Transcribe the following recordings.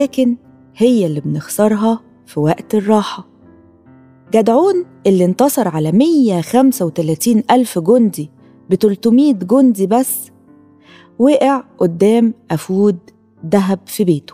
لكن هي اللي بنخسرها في وقت الراحة جدعون اللي انتصر على 135 ألف جندي ب 300 جندي بس وقع قدام أفود دهب في بيته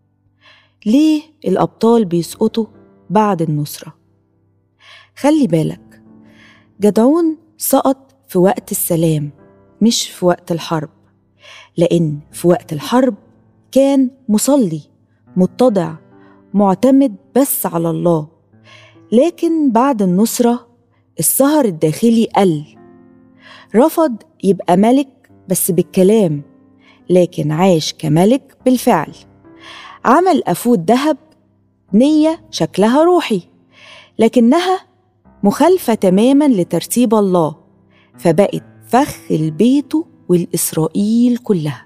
ليه الأبطال بيسقطوا بعد النصرة؟ خلي بالك جدعون سقط في وقت السلام مش في وقت الحرب لأن في وقت الحرب كان مصلي متضع معتمد بس على الله لكن بعد النصرة السهر الداخلي قل رفض يبقى ملك بس بالكلام لكن عاش كملك بالفعل عمل أفود ذهب نية شكلها روحي لكنها مخالفة تماما لترتيب الله فبقت فخ لبيته والإسرائيل كلها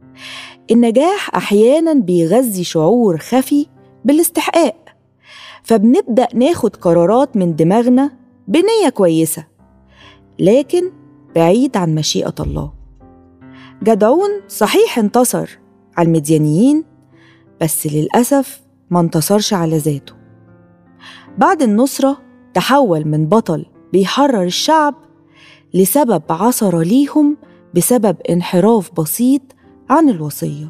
النجاح أحيانا بيغذي شعور خفي بالاستحقاق فبنبدأ ناخد قرارات من دماغنا بنية كويسة لكن بعيد عن مشيئة الله جدعون صحيح انتصر على المديانيين بس للأسف ما انتصرش على ذاته بعد النصرة تحول من بطل بيحرر الشعب لسبب عثر ليهم بسبب انحراف بسيط عن الوصية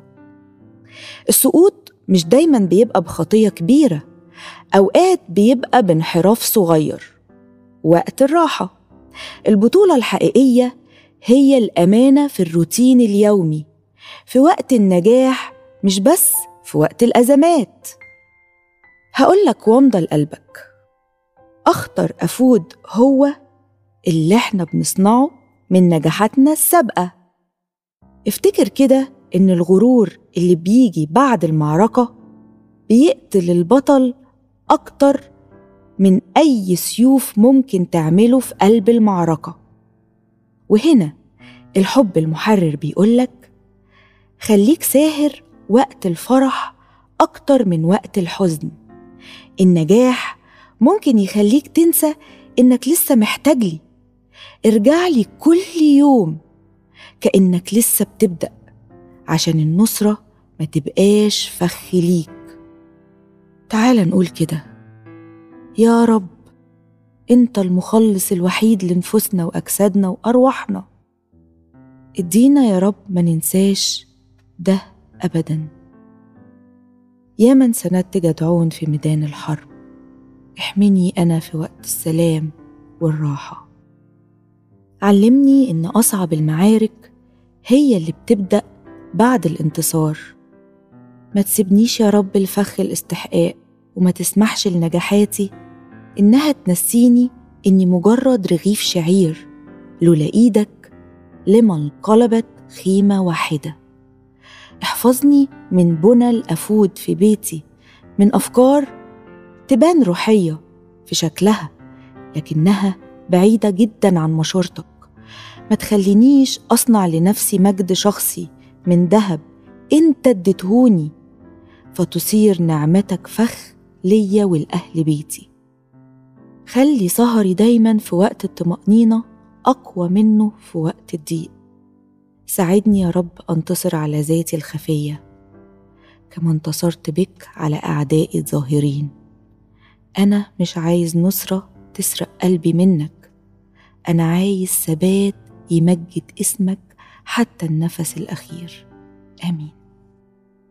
السقوط مش دايما بيبقى بخطية كبيرة أوقات بيبقى بانحراف صغير وقت الراحة البطولة الحقيقية هي الأمانة في الروتين اليومي في وقت النجاح مش بس في وقت الأزمات هقولك وامضى لقلبك أخطر أفود هو اللي احنا بنصنعه من نجاحاتنا السابقة افتكر كده إن الغرور اللي بيجي بعد المعركة بيقتل البطل أكتر من أي سيوف ممكن تعمله في قلب المعركة وهنا الحب المحرر بيقولك خليك ساهر وقت الفرح أكتر من وقت الحزن النجاح ممكن يخليك تنسى إنك لسه محتاج لي ارجع لي كل يوم كأنك لسه بتبدأ عشان النصرة ما تبقاش فخ ليك تعال نقول كده يا رب انت المخلص الوحيد لنفوسنا واجسادنا وارواحنا ادينا يا رب ما ننساش ده ابدا يا من سندت جدعون في ميدان الحرب احمني انا في وقت السلام والراحه علمني ان اصعب المعارك هي اللي بتبدا بعد الانتصار ما تسيبنيش يا رب الفخ الاستحقاق وما تسمحش لنجاحاتي إنها تنسيني إني مجرد رغيف شعير لولا إيدك لما انقلبت خيمة واحدة احفظني من بنى الأفود في بيتي من أفكار تبان روحية في شكلها لكنها بعيدة جدا عن مشورتك ما تخلينيش أصنع لنفسي مجد شخصي من ذهب أنت اديتهوني فتصير نعمتك فخ ليا والأهل بيتي خلي سهري دايما في وقت الطمأنينة أقوى منه في وقت الضيق ساعدني يا رب أنتصر على ذاتي الخفية كما انتصرت بك على أعدائي الظاهرين أنا مش عايز نصرة تسرق قلبي منك أنا عايز ثبات يمجد اسمك حتى النفس الأخير آمين